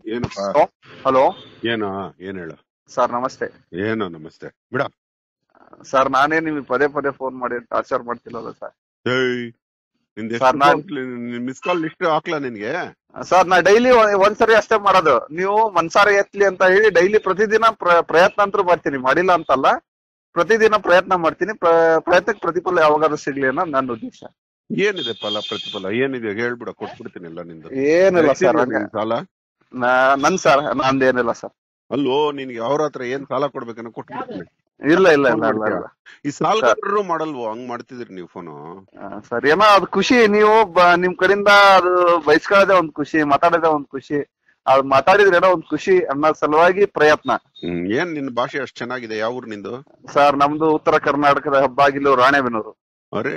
ಏನಪ್ಪ ಹಲೋ ಏನೋ ಏನ್ ಹೇಳು ಸರ್ ನಮಸ್ತೆ ಏನೋ ನಮಸ್ತೆ ಬಿಡ ಸರ್ ನಾನೇ ನಿಮಗೆ ಪದೇ ಪದೇ ಫೋನ್ ಮಾಡಿ ಟಾರ್ಚರ್ ಮಾಡ್ತಿಲ್ಲಲ್ಲ ಸರ್ ಏಯ್ ನಿಂದ ಸರ್, ನಾನ್- ಮಿಸ್ ಕಾಲ್ ಲಿಸ್ಟ್ ಹಾಕ್ಲಾ ನಿನ್ಗೆ ಸರ್ ನಾ ಡೈಲಿ ಒಂದ್ಸರಿ ಅಷ್ಟೇ ಮಾಡೋದು ನೀವು ಮನ್ಸಾರ ಎತ್ಲಿ ಅಂತ ಹೇಳಿ ಡೈಲಿ ಪ್ರತಿದಿನ ಪ್ರ- ಪ್ರಯತ್ನ ಅಂತೂ ಮಾಡ್ತೀನಿ ಮಾಡಿಲ್ಲ ಅಂತಲ್ಲ ಪ್ರತಿದಿನ ಪ್ರಯತ್ನ ಮಾಡ್ತೀನಿ ಪ್ರ- ಪ್ರಯತ್ನಕ್ಕೆ ಪ್ರತಿಫಲ ಯಾವಾಗಾದ್ರೂ ಸಿಗ್ಲಿ ಅನ್ನೋ ನನ್ನ ಉದ್ದೇಶ ಏನಿದೆ ಫಲ ಪ್ರತಿಫಲ ಏನಿದೆ ಹೇಳ್ಬಿಡ ಕೊಟ್ಬಿಡ್ತೀನಿ ಎಲ್ಲ ನಿಂದು ಏನಿಲ್ಲ ಸರ್ ಎಷ್ಟಿದೆ ನಿನ್ ಸಾಲ ನನ್ ಸರ್ ನಂದೇನಿಲ್ಲ ಸರ್ ಅಲ್ಲೋ ನಿನ್ಗೆ ಅವ್ರ ಹತ್ರ ಏನ್ ಸಾಲ ಕೊಡ್ಬೇಕನ್ನ ಕೊಟ್ಬಿಡ್ತೀನಿ ಇಲ್ಲ ಇಲ್ಲ ಇಲ್ಲ ಇಲ್ಲ ಇಲ್ಲ ಈ ಸಾಲಗಾರರು ಮಾಡಲ್ವೋ ಹಂಗ್ ಮಾಡ್ತಿದ್ರಿ ನೀವು ಫೋನು ಆ, ಸರ್ ಏನೋ ಅದು ಖುಷಿ ನೀವು ಬ- ನಿಮ್ ಕಡೆಯಿಂದ ಅದು ಬಯಸ್ಕೊಳ್ಳೋದೇ ಒಂದ್ ಖುಷಿ ಮಾತಾಡೋದೇ ಒಂದ್ ಖುಷಿ ಅದು ಮಾತಾಡಿದ್ರೆ ಏನೋ ಒಂದ್ ಖುಷಿ ಅನ್ನೋ ಸಲುವಾಗಿ ಪ್ರಯತ್ನ ಹ್ಮ್ ಏನ್ ನಿನ್ ಭಾಷೆ ಅಷ್ಟ್ ಚೆನ್ನಾಗಿದೆ ಯಾವ ಊರ್ ನಿಂದು ಸರ್ ನಮ್ದು ಉತ್ತರ ಕರ್ನಾಟಕದ ಹೆಬ್ಬಾಗಿಲು ರಾಣೆಬೆನ್ನೂರು ಅರೆ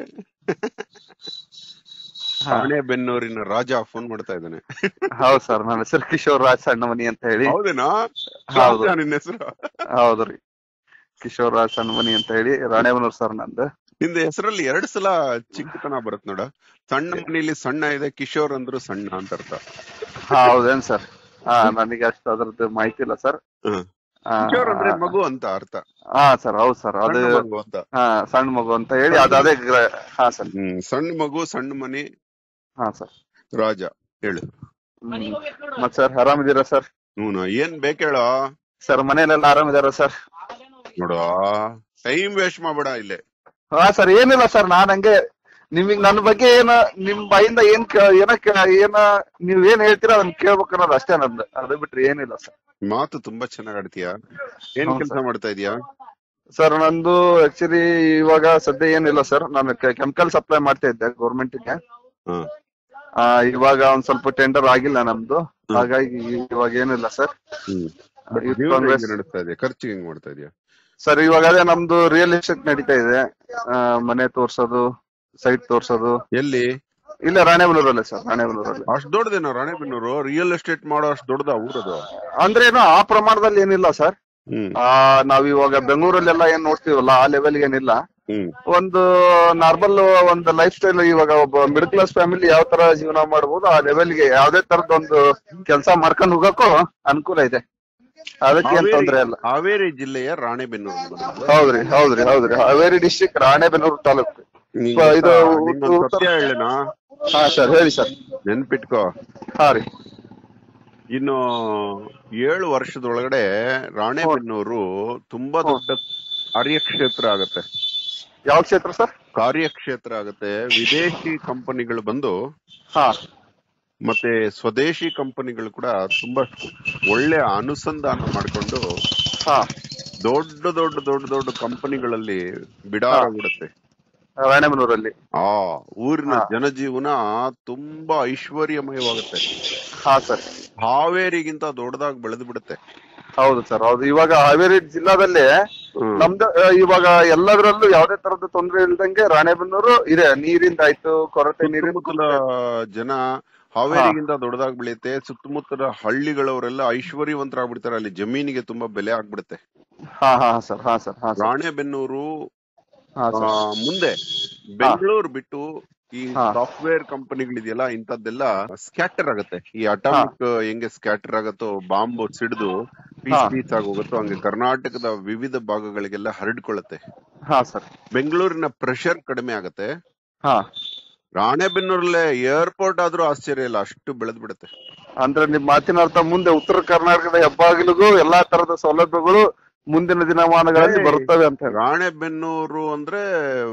ಹಾ. ಬೆನ್ನೂರಿನ ರಾಜ ಫೋನ್ ಮಾಡ್ತಾ ಇದ್ದಾನೆ ಹೌದ್ ಸರ್ ನನ್ನ ಹೆಸರು ಕಿಶೋರ್ ರಾಜ್ ಸಣ್ಣಮನಿ ಅಂತ ಹೇಳಿ ಹೌದೇನಾ ಹೌದು. ರಾಜ ನಿನ್ನ ಹೆಸರು ಹೌದ್ರಿ ಕಿಶೋರ್ ರಾಜ್ ಸಣ್ಣಮನಿ ಅಂತ ಹೇಳಿ ರಾಣೆಬೆನ್ನೂರು ಸರ್ ನಂದು ನಿಂದ ಹೆಸರಲ್ಲಿ ಎರಡ್ ಸಲ ಚಿಕ್ಕತನ ಬರುತ್ ನೋಡ ಸಣ್ಣ ಮನೇಲಿ ಸಣ್ಣ ಇದೆ ಕಿಶೋರ್ ಅಂದ್ರು ಸಣ್ಣ ಅಂತ ಅರ್ಥ ಹೌದೇನ್ ಸರ್ ಹಾ ನನಗೆ ಅಷ್ಟು ಅದ್ರದ್ದು ಮಾಹಿತಿ ಇಲ್ಲ ಸರ್ ಹ್ಮ್. ಕಿಶೋರ್ ಅಂದ್ರೆ ಮಗು ಅಂತ ಅರ್ಥ ಹಾ ಸರ್ ಹೌದ್ ಸರ್ ಅದು ಸಣ್ಣ ಮಗು ಅಂತ ಹಾ ಸಣ್ಣ ಮಗು ಅಂತ ಹೇಳಿ ಅದು ಅದೇ ಗ್ರ- ಹಾ ಸರ್ ಹ್ಮ್ ಸಣ್ಣ ಮಗು ಸಣ್ಣ ಮನೆ ಹಾ ಸರ್ ರಾಜ ಹೇಳು ಮತ್ ಸರ್ ಆರಾಮಿದ್ದೀರಾ ಸರ್ ಹ್ಞೂ ಏನ್ ಬೇಕೇಳೋ ಸರ್ ಮನೇಲೆಲ್ಲ ಆರಾಮಿದಾರ ಸರ್ ನೋಡು ಟೈಮ್ ವೇಸ್ಟ್ ಮಾಡ್ಬೇಡ ಇಲ್ಲೇ ಹಾ ಸರ್ ಏನಿಲ್ಲ ಸರ್ ನಾನ್ ಹಂಗೆ ನಿಮಗ್ ನನ್ನ ಬಗ್ಗೆ ಏನ ನಿಮ್ ಬಾಯಿಂದ ಏನ್ ಕೇ- ಏನ ಕೇ- ಏನ ನೀವ್ ಏನ್ ಹೇಳ್ತೀರಾ ಅದನ್ನ ಕೇಳ್ಬೇಕು ಅನ್ನೋದು ಅಷ್ಟೇ ನಂದು ಅದು ಬಿಟ್ರೆ ಏನಿಲ್ಲ ಸರ್ ಮಾತು ತುಂಬಾ ಚೆನ್ನಾಗ್ ಆಡ್ತೀಯ ಏನ್ ಹೌದು ಕೆಲಸ ಮಾಡ್ತಾ ಇದೀಯಾ ಸರ್ ನಂದು ಆಕ್ಚುಲಿ ಇವಾಗ ಸದ್ಯ ಏನಿಲ್ಲ ಸರ್ ನಾನು ಕೆಮಿಕಲ್ ಸಪ್ಲೈ ಮಾಡ್ತಾ ಇದ್ದೆ ಗೌರ್ಮೆಂಟ್ಗೆ ಹ್ಮ್ ಆ ಇವಾಗ ಒಂದ್ ಸ್ವಲ್ಪ ಟೆಂಡರ್ ಆಗಿಲ್ಲ ನಮ್ದು ಹಾಗಾಗಿ ಇವಾಗ ಏನಿಲ್ಲ ಸರ್ ಹ್ಮ್ Youth ಜೀವನ Congress- ಹೆಂಗ್ ನಡೆಸ್ತಾ ಇದೆಯಾ ಖರ್ಚು ಹೆಂಗ್ ಮಾಡ್ತಾ ಇದೀಯಾ ಸರ್ ಇವಾಗ ಅದೇ ನಮ್ದು ರಿಯಲ್ ಎಸ್ಟೇಟ್ ನಡೀತಾ ಇದೆ ಆ, ಮನೆ ತೋರ್ಸೋದು ಸೈಟ್ ತೋರ್ಸೋದು ಎಲ್ಲಿ ಇಲ್ಲ ರಾಣೆಬೆನ್ನೂರಲ್ಲೇ ಸರ್ ರಾಣೆಬೆನ್ನೂರಲ್ಲಿ ಅಷ್ಟ್ ದೊಡ್ಡದೇನೋ ರಾಣೆಬೆನ್ನೂರು ರಿಯಲ್ ಎಸ್ಟೇಟ್ ಮಾಡೋ ಅಷ್ಟ್ ದೊಡ್ಡದ ಊರದು ಅಂದ್ರೆ ಏನು ಆ ಪ್ರಮಾಣದಲ್ಲಿ ಏನಿಲ್ಲ ಸರ್ ಹ್ಮ್ ಆ ನಾವ್ ಇವಾಗ ಬೆಂಗಳೂರಲ್ಲೆಲ್ಲ ಏನ್ ನೋಡ್ತೀವಲ್ಲ ಆ ಲೆವೆಲ್ ಏನಿಲ್ಲ ಹ್ಮ್ ಒಂದು ನಾರ್ಮಲ್ ಒಂದು ಲೈಫ್ ಸ್ಟೈಲ್ ಇವಾಗ ಒಬ್ಬ ಮಿಡಲ್ ಕ್ಲಾಸ್ ಫ್ಯಾಮಿಲಿ ಯಾವ ತರ ಜೀವನ ಮಾಡ್ಬೋದು ಆ ಲೆವೆಲ್ಗೆ ಯಾವ್ದೇ ತರದ ಒಂದು ಕೆಲಸ ಮಾಡ್ಕೊಂಡು ಹೋಗಕ್ಕೂ ಅನುಕೂಲ ಇದೆ ಅದಕ್ಕೆ ಏನ್ ತೊಂದ್ರೆ ಇಲ್ಲ ಹಾವೇರಿ ಜಿಲ್ಲೆಯ ರಾಣೆಬೆನ್ನೂರು ಬಂದಿದ್ದು. ಹೌದ್ರಿ ಹೌದ್ರಿ ಹೌದ್ರಿ ಹಾವೇರಿ ಡಿಸ್ಟ್ರಿಕ್ಟ್ ರಾಣೆಬೆನ್ನೂರು ತಾಲೂಕು ನಿಂಗ್ ಪ- ಇದು ಗೊತ್ತಾ? ನಿಂಗೊಂದ್ ಉತ್ತರ- ಸತ್ಯ ಹೇಳೇನಾ ಹಾ ಸರ್ ಹೇಳಿ ಸರ್ ನೆನ್ಪಿಟ್ಕೋ ಹಾ ರೀ ಇನ್ನು ಏಳು ವರ್ಷದೊಳಗಡೆ ರಾಣೆಬೆನ್ನೂರು ತುಂಬಾ ದೊಡ್ಡ ಕಾರ್ಯಕ್ಷೇತ್ರ ಆಗತ್ತೆ ಯಾವ ಕ್ಷೇತ್ರ ಸರ್ ಕಾರ್ಯಕ್ಷೇತ್ರ ಆಗತ್ತೆ ವಿದೇಶಿ ಕಂಪನಿಗಳು ಬಂದು ಹಾ ಮತ್ತೆ ಸ್ವದೇಶಿ ಕಂಪನಿಗಳು ಕೂಡ ತುಂಬಾ ಒಳ್ಳೆ ಅನುಸಂಧಾನ ಮಾಡ್ಕೊಂಡು ಹಾ ದೊಡ್ಡ ದೊಡ್ಡ ದೊಡ್ಡ ದೊಡ್ಡ ಕಂಪನಿಗಳಲ್ಲಿ ಬಿಡಾರಬಿಡುತ್ತೆ ರಾಣೆಬೆನ್ನೂರಲ್ಲಿ ಆ ಊರಿನ ಹಾ. ಜನಜೀವನ ತುಂಬಾ ಐಶ್ವರ್ಯಮಯವಾಗುತ್ತೆ ಹಾ ಸರ್ ಹಾವೇರಿಗಿಂತ ದೊಡ್ಡದಾಗಿ ಬೆಳೆದು ಬಿಡುತ್ತೆ ಹೌದು ಸರ್ ಹೌದು ಇವಾಗ ಹಾವೇರಿ ಜಿಲ್ಲಾದಲ್ಲಿ ನಮ್ದು ಆ, ಇವಾಗ ಎಲ್ಲದರಲ್ಲೂ ಯಾವ್ದೇ ತರದ ತೊಂದ್ರೆ ಇಲ್ದಂಗೆ ರಾಣೆಬೆನ್ನೂರು ಇದೆ ನೀರಿಂದ ಆಯ್ತು ಕೊರತೆ ನೀರಿನ ಸುತ್ತಮುತ್ತಲ ಜನ ಹಾವೇರಿಗಿಂತ ದೊಡ್ಡದಾಗಿ ಬೆಳೆಯುತ್ತೆ ಸುತ್ತಮುತ್ತಲ ಹಳ್ಳಿಗಳವರೆಲ್ಲ ಐಶ್ವರ್ಯವಂತರಾಗ್ಬಿಡ್ತಾರೆ ಅಲ್ಲಿ ಜಮೀನಿಗೆ ತುಂಬಾ ಬೆಲೆ ಆಗ್ಬಿಡುತ್ತೆ ಹಾ ಹಾ ಸರ್ ಹಾ ಸರ್ ಹಾ ಸರ್ ರಾಣೆಬೆನ್ನೂರು ಹಾ ಆ, ಸರ್ ಮುಂದೆ ಬೆಂಗಳೂರು ಬಿಟ್ಟು ಈ ಹಾ. ಸಾಫ್ಟ್ವೇರ್ ಕಂಪನಿಗಳಿದೆಯಲ್ಲ ಇಂಥದ್ದೆಲ್ಲ ಸ್ಕ್ಯಾಟರ್ ಆಗತ್ತೆ ಈ ಅಟಾಮಿಕ್ ಹೆಂಗೆ ಸ್ಕ್ಯಾಟರ್ ಆಗತ್ತೋ ಬಾಂಬ್ ಸಿಡಿದು ಪೀಸ್ ಹಾ. ಪೀಸ್ ಆಗಿ ಹೋಗುತ್ತೋ ಹಂಗೆ ಕರ್ನಾಟಕದ ವಿವಿಧ ಭಾಗಗಳಿಗೆಲ್ಲ ಹರಡ್ಕೊಳ್ಳುತ್ತೆ ಹಾ ಸರ್ ಬೆಂಗಳೂರಿನ ಪ್ರೆಷರ್ ಕಡಿಮೆ ಆಗತ್ತೆ ಹಾ ರಾಣೆಬೆನ್ನೂರಲ್ಲೇ ಏರ್ಪೋರ್ಟ್ ಆದ್ರೂ ಆಶ್ಚರ್ಯ ಇಲ್ಲ ಅಷ್ಟು ಬೆಳೆದ್ ಬಿಡುತ್ತೆ ಅಂದ್ರೆ ನಿಮ್ ಮಾತಿನ ಅರ್ಥ ಮುಂದೆ ಉತ್ತರ ಕರ್ನಾಟಕದ ಹೆಬ್ಬಾಗಿಲಿಗೂ ಎಲ್ಲಾ ತರದ ಸೌಲಭ್ಯಗಳು ಮುಂದಿನ ದಿನಮಾನಗಳಲ್ಲಿ ಏಯ್. ಬರುತ್ತವೆ ಅಂತ ಹೇಳಿ ರಾಣೆಬೆನ್ನೂರು ಅಂದ್ರೆ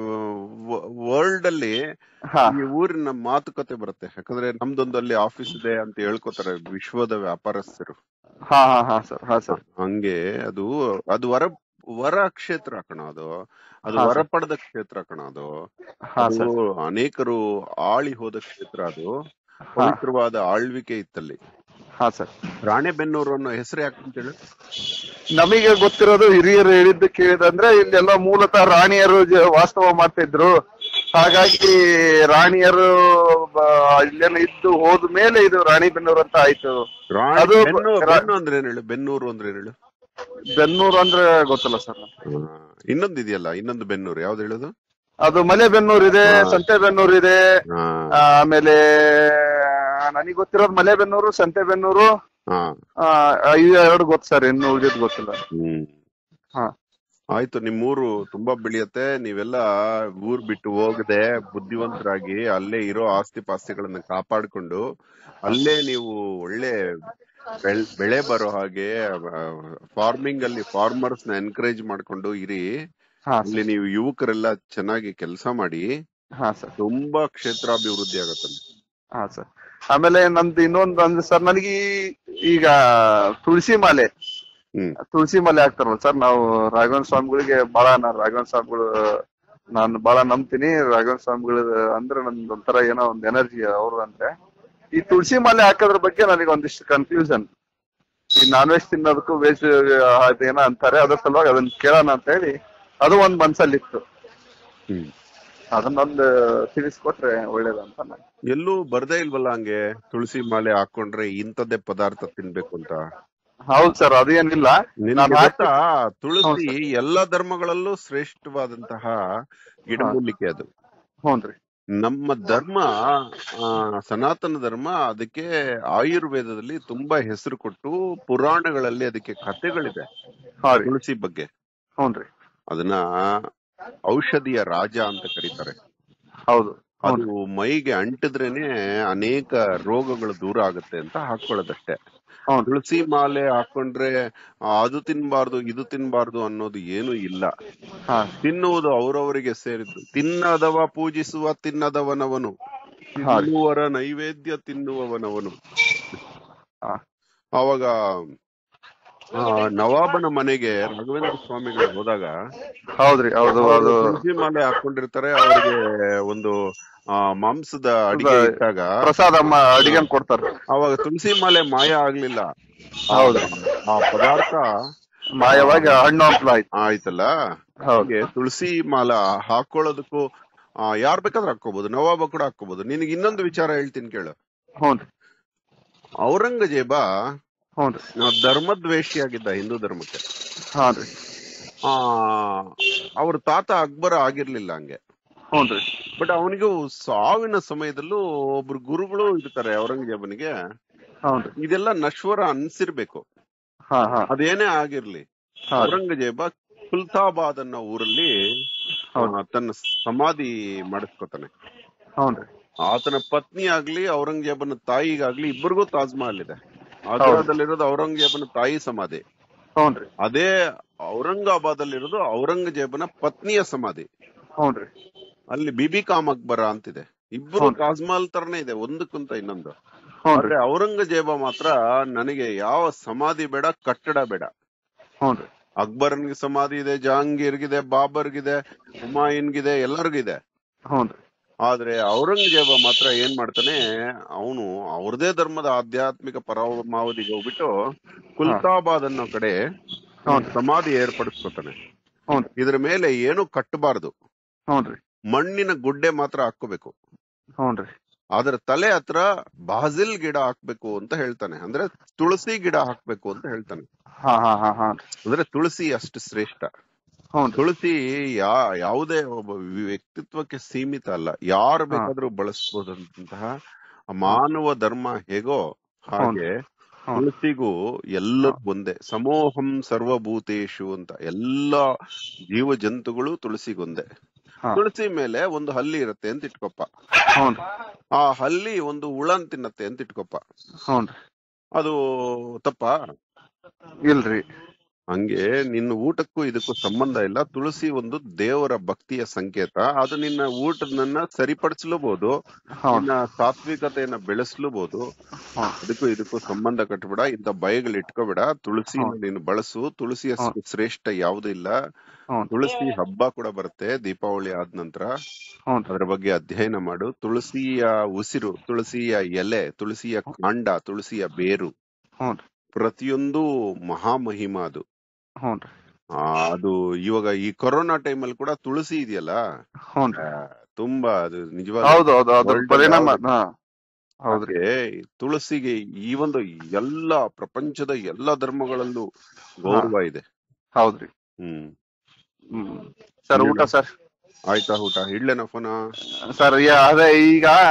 ವರ್ಲ್ಡ್ ಅಲ್ಲಿ ಹಾ ಈ ಊರಿನ ಮಾತುಕತೆ ಬರುತ್ತೆ ಯಾಕಂದ್ರೆ ನಮ್ದೊಂದು ಅಲ್ಲಿ ಆಫೀಸ್ ಇದೆ ಅಂತ ಹೇಳ್ಕೊತಾರೆ ವಿಶ್ವದ ವ್ಯಾಪಾರಸ್ಥರು ಹಾ ಹಾ ಹಾ ಸರ್ ಹಾ ಸರ್ ಹಂಗೆ ಅದು ಅದು ವರ ವರ ಕ್ಷೇತ್ರ ಕಣ ಅದು ಅದು ಹಾ, ವರ ಸರ್. ಪಡೆದ ಕ್ಷೇತ್ರ ಕಣ ಅದು ಹಾ ಅದು ಸರ್ ಅನೇಕರು ಆಳಿ ಹೋದ ಕ್ಷೇತ್ರ ಅದು ಹಾ ಪವಿತ್ರವಾದ ಆಳ್ವಿಕೆ ಇತ್ತಲ್ಲಿ ಹಾ ಸರ್ ರಾಣೆಬೆನ್ನೂರು ಅನ್ನೋ ಹೆಸರು ಯಾಕೆ ಅಂತ ಹೇಳಿ ನಮಗೆ ಗೊತ್ತಿರೋದು ಹಿರಿಯರು ಹೇಳಿದ್ದು ಕೇಳಿದಂದ್ರೆ ಇಲ್ಲೆಲ್ಲ ಮೂಲತಃ ರಾಣಿಯರು ಜ- ವಾಸ್ತವ ಮಾಡ್ತಾ ಇದ್ರು ಹಾಗಾಗಿ ರಾಣಿಯರು ಬ- ಇಲ್ಲೇನು ಇದ್ದು ಹೋದ ಮೇಲೆ ಇದು ರಾಣಿಬೆನ್ನೂರು ಅಂತ ಆಯ್ತು ರಾಣಿ ಅದು ಬೆನ್ನು ರಾ- ಬೆನ್ನು ಅಂದ್ರೆ ಏನ್ ಹೇಳು ಬೆನ್ನೂರು ಅಂದ್ರೆ ಏನ್ ಹೇಳು ಬೆನ್ನೂರು ಅಂದ್ರೆ ಗೊತ್ತಿಲ್ಲ ಸರ್ ಇನ್ನೊಂದು ಇದೆಯಲ್ಲ ಇನ್ನೊಂದು ಬೆನ್ನೂರು ಯಾವ್ದು ಹೇಳೋದು ಅದು ಮಲೆಬೆನ್ನೂರು ಇದೆ ಹಾ. ಸಂತೆಬೆನ್ನೂರು ಇದೆ ಹಾ. ಆಮೇಲೆ ನನಗೆ ಗೊತ್ತಿರೋದು ಮಲೆಬೆನ್ನೂರು ಸಂತೆಬೆನ್ನೂರು ಹಾ ಆ, ಇವು ಎರಡು ಗೊತ್ತು ಸರ್ ಇನ್ನು ಉಳಿದಿದ್ದು ಗೊತ್ತಿಲ್ಲ ಹ್ಮ್ ಹಾ ಆಯ್ತು ನಿಮ್ಮೂರು ತುಂಬಾ ಬೆಳೆಯುತ್ತೆ ನೀವೆಲ್ಲ ಊರ್ ಬಿಟ್ಟು ಹೋಗದೆ ಬುದ್ಧಿವಂತರಾಗಿ ಅಲ್ಲೇ ಇರೋ ಆಸ್ತಿ ಪಾಸ್ತಿಗಳನ್ನ ಕಾಪಾಡ್ಕೊಂಡು ಅಲ್ಲೇ ನೀವು ಒಳ್ಳೆ ಬೆಳ್- ಬೆಳೆ ಬರೋ ಹಾಗೆ ಫಾರ್ಮಿಂಗ್ ಅಲ್ಲಿ ಫಾರ್ಮರ್ಸ್ ನ ಎನ್ಕರೇಜ್ ಮಾಡ್ಕೊಂಡು ಇರಿ ಹಾ ಅಲ್ಲಿ ನೀವು ಯುವಕರೆಲ್ಲ ಚೆನ್ನಾಗಿ ಕೆಲಸ ಮಾಡಿ ಹಾ ಸರ್ ತುಂಬಾ ಕ್ಷೇತ್ರಾಭಿವೃದ್ಧಿ ಆಗತ್ತೆ ಹಾ ಸರ್ ಆಮೇಲೆ ನಂದು ಇನ್ನೊಂದು ಅಂದ್ರೆ ಸರ್ ನನಗೆ ಈ- ಈಗ ತುಳಸಿ ಮಾಲೆ ಹ್ಮ್ ತುಳಸಿ ಮಾಲೆ ಹಾಕ್ತಾರಲ್ಲ ಸರ್ ನಾವು ರಾಘವನ್ ಸ್ವಾಮಿಗಳಿಗೆ ಬಹಳ ನಾನು ರಾಘವನ್ ಸ್ವಾಮಿಗಳು ನಾನು ಬಹಳ ನಂಬ್ತೀನಿ ರಾಘವನ್ ಸ್ವಾಮಿಗಳು ಅಂದ್ರೆ ನನ್ಗೆ ಒಂಥರ ಏನೋ ಒಂದು ಎನರ್ಜಿ ಅವ್ರು ಅಂದ್ರೆ ಈ ತುಳಸಿ ಮಾಲೆ ಹಾಕೋದ್ರ ಬಗ್ಗೆ ನನಗೆ ಒಂದಿಷ್ಟು ಕನ್ಫ್ಯೂಷನ್ ಈ ನಾನ್ ವೆಜ್ ತಿನ್ನೋದಕ್ಕೂ ವೆಜ್ ಅದೇನೋ ಅಂತಾರೆ ಅದ್ರ ಸಲುವಾಗಿ ಅದನ್ನ ಕೇಳೋಣ ಅಂತ ಹೇಳಿ ಅದು ಒಂದ್ ಮನ್ಸಲ್ಲಿತ್ತು ಹ್ಮ್ ಅದನ್ನೊಂದು ತಿಳಿಸ್ಕೊಟ್ರೆ ಒಳ್ಳೇದಂತ ನಾನು ಎಲ್ಲೂ ಬರ್ದೇ ಇಲ್ವಲ್ಲ ಹಂಗೆ ತುಳಸಿ ಮಾಲೆ ಹಾಕೊಂಡ್ರೆ ಇಂಥದ್ದೇ ಪದಾರ್ಥ ತಿನ್ಬೇಕು ಅಂತ ಹೌದು ಸರ್ ಅದೇನಿಲ್ಲ ನಿನ್ಗೆ ನಾನು ಗೊತ್ತಾ ಹೌದು ತುಳಸಿ ಎಲ್ಲಾ ಧರ್ಮಗಳಲ್ಲೂ ಶ್ರೇಷ್ಠವಾದಂತಹ ಗಿಡಮೂಲಿಕೆ ಅದು ಹ್ಞೂನ್ರಿ ನಮ್ಮ ಧರ್ಮ ಆ, ಸನಾತನ ಧರ್ಮ ಅದಕ್ಕೆ ಆಯುರ್ವೇದದಲ್ಲಿ ತುಂಬಾ ಹೆಸರು ಕೊಟ್ಟು ಪುರಾಣಗಳಲ್ಲಿ ಅದಕ್ಕೆ ಕಥೆಗಳಿದೆ ಹಾ ರೀ ತುಳಸಿ ಬಗ್ಗೆ ಹ್ಞೂನ್ರಿ ಅದನ್ನ ಔಷಧಿಯ ರಾಜ ಅಂತ ಕರೀತಾರೆ ಹೌದು ಅದು ಮೈಗೆ ಅಂಟಿದ್ರೇನೆ ಅನೇಕ ರೋಗಗಳು ದೂರ ಆಗುತ್ತೆ ಅಂತ ಹಾಕೊಳ್ಳೋದಷ್ಟೇ ಹೌದು ತುಳಸಿ ಮಾಲೆ ಹಾಕೊಂಡ್ರೆ ಆ, ಅದು ತಿನ್ಬಾರ್ದು ಇದು ತಿನ್ಬಾರ್ದು ಅನ್ನೋದು ಏನು ಇಲ್ಲ ಹಾ ತಿನ್ನುವುದು ಅವರವರಿಗೆ ಸೇರಿದ್ದು ತಿನ್ನದವ ಪೂಜಿಸುವ ತಿನ್ನದವನವನು ಹಾ ರೀ. ತಿನ್ನುವರ ನೈವೇದ್ಯ ತಿನ್ನುವವನವನು ಹಾ ಅವಾಗ ಆ, ನವಾಬನ ಮನೆಗೆ ರಾಘವೇಂದ್ರ ಸ್ವಾಮಿಗಳು ಹೋದಾಗ ಹೌದ್ರಿ ಹೌದು ಅವರು ಅದು ತುಳಸಿ ಮಾಲೆ ಹಾಕೊಂಡಿರ್ತಾರೆ ಅವ್ರಿಗೆ ಒಂದು ಆ, ಮಾಂಸದ ಅಡಿಗೆ ಹೌದು. ಇಟ್ಟಾಗ ಪ್ರಸಾದ ಮ- ಅಡಿಗೆನ್ ಕೊಡ್ತಾರ ಅವಾಗ ತುಳಸಿ ಮಾಲೆ ಮಾಯ ಆಗ್ಲಿಲ್ಲ ಹೌದು ಆ ಪದಾರ್ಥ ಮಾಯವಾಗಿ ಹಣ್ಣು ಹಂಪ್ಲ ಆಯ್ತು ಆಯ್ತಲ್ಲ ಹೌದು ಹಾಗೆ ತುಳಸಿ ಮಾಲ ಹಾಕೊಳ್ಳೋದಕ್ಕೂ ಆ, ಯಾರ್ ಬೇಕಾದ್ರೂ ಹಾಕೋಬಹುದು ನವಾಬ ಕೂಡ ಹಾಕೋಬಹುದು ನಿನಗೆ ಇನ್ನೊಂದು ವಿಚಾರ ಹೇಳ್ತೀನಿ ಕೇಳು ಹ್ಞೂನ್ರಿ ಔರಂಗಜೇಬ ಹ್ಞೂನ್ರಿ ನಾವು ಧರ್ಮದ್ವೇಷಿಯಾಗಿದ್ದ ಹಿಂದೂ ಧರ್ಮಕ್ಕೆ ಹಾಂ ರೀ ಆ ಅವ್ರ ತಾತ ಅಕ್ಬರ ಆಗಿರ್ಲಿಲ್ಲ ಹಂಗೆ ಹ್ಞೂನ್ರಿ ಬಟ್ ಅವನಿಗೂ ಸಾವಿನ ಸಮಯದಲ್ಲೂ ಒಬ್ರು ಗುರುಗಳು ಇರ್ತಾರೆ ಔರಂಗಜೇಬನಿಗೆ ಹ್ಞೂನ್ರಿ ಇದೆಲ್ಲ ನಶ್ವರ ಅನ್ಸಿರ್ಬೇಕು ಹಾ ಹಾ ಅದೇನೇ ಆಗಿರ್ಲಿ ಹಾ ರೀ ಔರಂಗಜೇಬ ಕುಲ್ತಾಬಾದ್ ಅನ್ನೋ ಊರಲ್ಲಿ ಆ, ಹೌದು. ತನ್ನ ಸಮಾಧಿ ಮಾಡಿಸ್ಕೊತಾನೆ ಹ್ಞೂನ್ರಿ ಆತನ ಪತ್ನಿ ಆಗ್ಲಿ ಔರಂಗಜೇಬನ ತಾಯಿಗಾಗ್ಲಿ ಇಬ್ಬರಿಗೂ ತಾಜ್ ಮಹಲ್ ಇದೆ ಆಗ್ರಾದಲ್ಲಿರೋದು ಔರಂಗಜೇಬನ ತಾಯಿ ಸಮಾಧಿ ಹ್ಞೂನ್ರಿ ಅದೇ ಔರಂಗಾಬಾದ್ ಅಲ್ಲಿರೋದು ಔರಂಗಜೇಬನ ಪತ್ನಿಯ ಸಮಾಧಿ ಹ್ಞೂನ್ರಿ ಅಲ್ಲಿ ಬಿಬಿ ಕಾಮ್ ಅಕ್ಬರ ಅಂತಿದೆ ಇಬ್ಬರು ಹೌದು. ತಾಜ್ ಮಹಲ್ ತರನೇ ಇದೆ ಒಂದಕ್ಕಿಂತ ಇನ್ನೊಂದು ಹ್ಞೂನ್ರಿ ಆದ್ರೆ ಔರಂಗಜೇಬ ಮಾತ್ರ ನನಗೆ ಯಾವ ಸಮಾಧಿ ಬೇಡ ಕಟ್ಟಡ ಬೇಡ ಹ್ಞೂನ್ರಿ ಅಕ್ಬರನ್ಗೆ ಸಮಾಧಿ ಇದೆ ಜಹಾಂಗೀರ್ಗಿದೆ ಬಾಬರ್ಗಿದೆ ಹುಮಾಯೂನ್ಗಿದೆ ಎಲ್ಲರಿಗಿದೆ ಹ್ಞೂನ್ರಿ ಆದ್ರೆ ಔರಂಗಜೇಬ ಮಾತ್ರ ಏನ್ ಮಾಡ್ತಾನೆ ಅವನು ಅವ್ರದೇ ಧರ್ಮದ ಆಧ್ಯಾತ್ಮಿಕ ಪರಮಾವಧಿಗೆ ಹೋಗ್ಬಿಟ್ಟು ಕುಲ್ತಾಬಾದ್ ಅನ್ನೋ ಕಡೆ ಹೌದು. ಸಮಾಧಿ ಏರ್ಪಡಿಸ್ಕೊತಾನೆ ಹ್ಞೂನ್ರಿ ಇದ್ರ ಮೇಲೆ ಏನು ಕಟ್ಟಬಾರ್ದು ಹ್ಞೂನ್ರಿ ಮಣ್ಣಿನ ಗುಡ್ಡೆ ಮಾತ್ರ ಹಾಕೋಬೇಕು ಹ್ಞೂನ್ರಿ ಅದರ ತಲೆ ಹತ್ರ ಬಾಜಿಲ್ ಗಿಡ ಹಾಕ್ಬೇಕು ಅಂತ ಹೇಳ್ತಾನೆ ಅಂದ್ರೆ ತುಳಸಿ ಗಿಡ ಹಾಕ್ಬೇಕು ಅಂತ ಹೇಳ್ತಾನೆ ಹಾ ಹಾ ಹಾ ಹಾ ಅಂದ್ರೆ ತುಳಸಿ ಅಷ್ಟು ಶ್ರೇಷ್ಠ ಹ್ಞೂನ್ರಿ ತುಳಸಿ ಯಾ ಯಾವುದೇ ಒಬ್ಬ ವ್ಯಕ್ತಿತ್ವಕ್ಕೆ ಸೀಮಿತ ಅಲ್ಲ ಯಾರು ಬೇಕಾದ್ರೂ ಬಳಸಬಹುದಂತಹ ಮಾನವ ಧರ್ಮ ಹೇಗೋ ಹಾಗೆ ಹ್ಮ್. ತುಳಸಿಗೂ ಎಲ್ಲರಿಗೂ ಒಂದೇ ಸಮೋಹಂ ಸರ್ವಭೂತೇಶು ಅಂತ ಎಲ್ಲಾ ಜೀವ ಜಂತುಗಳು ತುಳಸಿಗೊಂದೇ ಹಾ ತುಳಸಿ ಮೇಲೆ ಒಂದು ಹಲ್ಲಿ ಇರುತ್ತೆ ಅಂತ ಇಟ್ಕೊಪ್ಪ ಹ್ಞೂನ್ರಿ ಆ ಹಲ್ಲಿ ಒಂದು ಹುಳನ್ ತಿನ್ನತ್ತೆ ಅಂತ ಇಟ್ಕೊಪ್ಪ ಹ್ಞೂನ್ರಿ ಅದು ತಪ್ಪ ಇಲ್ರಿ ಹಂಗೆ ನಿನ್ನ ಊಟಕ್ಕೂ ಇದಕ್ಕೂ ಸಂಬಂಧ ಇಲ್ಲ ತುಳಸಿ ಒಂದು ದೇವರ ಭಕ್ತಿಯ ಸಂಕೇತ ಅದು ನಿನ್ನ ಊಟದನ್ನ ಸರಿಪಡಿಸಲೂಬಹುದು ಹೌದು ನಿನ್ನ ಸಾತ್ವಿಕತೆಯನ್ನ ಬೆಳೆಸಲೂಬಹುದು ಹ್ಮ್. ಅದಕ್ಕೂ ಇದಕ್ಕೂ ಸಂಬಂಧ ಕಟ್ಟಬೇಡ ಇಂತ ಭಯಗಳು ಇಟ್ಕೋಬೇಡ ತುಳಸಿ ಹೌದು. ನೀನು ಬಳಸು ತುಳಸಿಯಷ್ಟು ಶ್ರೇಷ್ಠ ಯಾವುದೂ ಇಲ್ಲ ಹ್ಞೂ ತುಳಸಿ ಹಬ್ಬ ಕೂಡ ಬರುತ್ತೆ ದೀಪಾವಳಿ ಆದ ನಂತರ ಹ್ಞೂನ್ರಿ ಅದರ ಬಗ್ಗೆ ಅಧ್ಯಯನ ಮಾಡು ತುಳಸಿಯ ಉಸಿರು ತುಳಸಿಯ ಎಲೆ ತುಳಸಿಯ ಕಾಂಡ ತುಳಸಿಯ ಬೇರು ಹ್ಞೂನ್ರಿ ಪ್ರತಿಯೊಂದು ಮಹಾಮಹಿಮ ಅದು ಹ್ಞೂನ್ರಿ ಆ, ಅದು ಇವಾಗ ಈ ಕೊರೋನಾ ಟೈಮಲ್ಲಿ ಕೂಡ ತುಳಸಿ ಇದೆಯಲ್ಲ ಹ್ಞೂನ್ರಿ ಆ, ತುಂಬಾ ಅದು ನಿಜವಾಗ್ಲೂ ಹೌದು ಹೌದು ಅದ್ರ World ಪರಿಣಾಮ ಯಾವ್ದು? ಹಾ ಹೌದ್ರಿ ಹಾಗೆ ತುಳಸಿಗೆ ಈ ಒಂದು ಎಲ್ಲ ಪ್ರಪಂಚದ ಎಲ್ಲ ಧರ್ಮಗಳಲ್ಲೂ ಗೌರವ ಇದೆ ಹೌದ್ರಿ ಹ್ಮ್ ಹ್ಮ್ ಸರ್ ಊಟ ಸರ್ ಆಯ್ತಾ ಊಟ ಇಡ್ಲೇನ ಫೋನ ಸರ್ ಅದೇ ಈಗ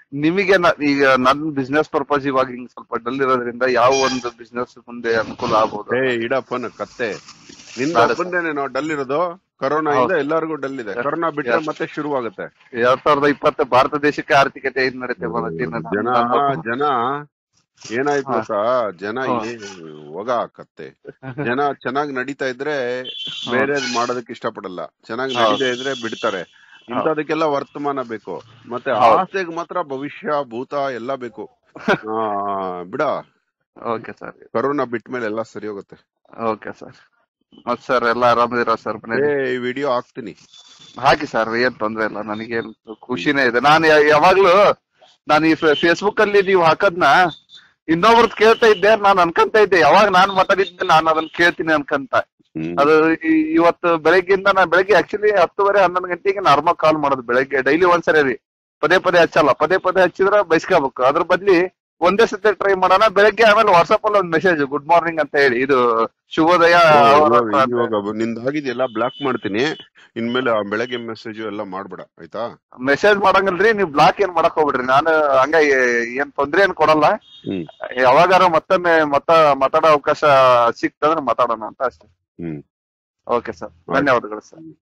ನಿಮಗೆ ನ- ಈಗ ನನ್ ಬಿಸ್ನೆಸ್ ಪರ್ಪಸ್ ಇವಾಗ ಹಿಂಗ್ ಸ್ವಲ್ಪ ಡಲ್ ಇರೋದ್ರಿಂದ ಯಾವ ಒಂದು ಬಿಸ್ನೆಸ್ ಮುಂದೆ ಅನುಕೂಲ ಆಗ್ಬೋದು ಏ ಇಡಪ್ಪನ ಕತ್ತೆ ನಿಂದ ನಾಳೆ ಒಬ್ಬಂದೇನೆ ನಾವು ಡಲ್ ಇರೋದು ಕರೋನಾ ಇಂದ ಎಲ್ಲರಿಗೂ ಡಲ್ ಇದೆ ಕರೋನಾ ಬಿಟ್ರೆ ಮತ್ತೆ ಶುರುವಾಗುತ್ತೆ ಎರಡ್ ಸಾವಿರದ ಇಪ್ಪತ್ತು ಭಾರತ ದೇಶಕ್ಕೆ ಆರ್ಥಿಕತೆ ಏನ್ ನಡೀತೆ ಬರುತ್ತೆ ಇನ್ನು ಜನ ನಾನು- ಜನ ಏನಾಯ್ತು ಹಾ. ಗೊತ್ತಾ ಜನ ಹಾ. ಏ ಹೊಗ ಕತ್ತೆ ಜನ ಚೆನ್ನಾಗ್ ನಡೀತಾ ಇದ್ರೆ ಬೇರೆ ಮಾಡೋದಕ್ಕೆ ಇಷ್ಟಪಡಲ್ಲ ಚೆನ್ನಾಗ್ ಹೌದು. ನಡೀತಾ ಇದ್ರೆ ಬಿಡ್ತಾರೆ ಇಂಥದಕ್ಕೆಲ್ಲ ವರ್ತಮಾನ ಬೇಕು ಮತ್ತೆ ಹೌದು. ಆಸೆಗೆ ಮಾತ್ರ ಭವಿಷ್ಯ ಭೂತ ಎಲ್ಲ ಬೇಕು ಆ, ಬಿಡ ಓಕೆ ಸರ್ ಕರೋನಾ ಬಿಟ್ಮೇಲೆ ಎಲ್ಲ ಸರಿ ಹೋಗುತ್ತೆ ಓಕೆ ಸರ್ ಮತ್ ಸರ್ ಎಲ್ಲ ಆರಾಮದಿರ ಸರ್ ಏ ಮನೇಲಿ ಈ ವಿಡಿಯೋ ಹಾಕ್ತೀನಿ ಹಾಕಿ ಸರ್ ಏನ್ ತೊಂದ್ರೆ ಇಲ್ಲ ನನಗೇನ್ ಖುಷಿನೇ ಇದೆ ನಾನು ಯಾ- ಯಾವಾಗ್ಲೂ ನಾನು ಈ ಫೇಸ್ಬುಕ್ ಅಲ್ಲಿ ನೀವು ಹಾಕದ್ನ ಇನ್ನೊಬ್ರದ್ ಕೇಳ್ತಾ ಇದ್ದೆ ನಾನು ಅನ್ಕಂತ ಇದ್ದೆ ಯಾವಾಗ ನಾನ್ ಮಾತಾಡಿದ್ದೆ ನಾನು ಅದನ್ನ ಕೇಳ್ತೀನಿ ಅನ್ಕಂತ ಹ್ಮ್. ಅದು ಈ- ಇವತ್ತು ಬೆಳಗ್ಗೆಯಿಂದ ನಾನು ಬೆಳಗ್ಗೆ ಆಕ್ಚುಲಿ ಹತ್ತುವರೆ ಹನ್ನೊಂದು ಗಂಟೆಗೆ ನಾರ್ಮಲ್ ಕಾಲ್ ಮಾಡೋದು ಬೆಳಗ್ಗೆ ಡೈಲಿ ಒಂದ್ಸರಿ ರೀ ಪದೇ ಪದೇ ಹಚ್ಚಲ್ಲ ಪದೇ ಪದೇ ಹಚ್ಚಿದ್ರೆ ಬೈಸ್ಕೋಬೇಕು ಅದ್ರ ಬದ್ಲಿ ಒಂದೇ ಸತಿ ಟ್ರೈ ಮಾಡೋಣ ಬೆಳಗ್ಗೆ ಆಮೇಲೆ ವಾಟ್ಸ್ಆಪ್ ಅಲ್ಲಿ ಒಂದು ಮೆಸೇಜ್ ಗುಡ್ ಮಾರ್ನಿಂಗ್ ಅಂತ ಹೇಳಿ ಇದು ಶುಭೋದಯ ಅವರ ಹತ್ರ ಅಂತ. ಇವಾಗ ನಿಂದಾಗಿದೆಯಲ್ಲ ಬ್ಲಾಕ್ ಮಾಡ್ತೀನಿ ಇನ್ಮೇಲೆ ಆ ಬೆಳಗ್ಗೆ ಮೆಸೇಜ್ ಎಲ್ಲ ಮಾಡ್ಬೇಡ ಆಯ್ತಾ ಮೆಸೇಜ್ ಮಾಡಂಗಿಲ್ರಿ ನೀವ್ ಬ್ಲಾಕ್ ಏನ್ ಮಾಡಕ್ ಹೋಗ್ಬಿಡ್ರಿ ನಾನು ಹಂಗ ಏ- ಏನ್ ತೊಂದ್ರೆ ಏನ್ ಕೊಡಲ್ಲ ಹ್ಮ್ ಯಾವಾಗಾರ ಮತ್ತೊಮ್ಮೆ ಮತ್ತ ಮಾತಾಡೋ ಅವಕಾಶ ಸಿಕ್ತಂದ್ರೆ ಮಾತಾಡೋಣ ಅಂತ ಅಷ್ಟೇ ಹ್ಮ್ ಓಕೆ ಸರ್ ಧನ್ಯವಾದಗಳು ಸರ್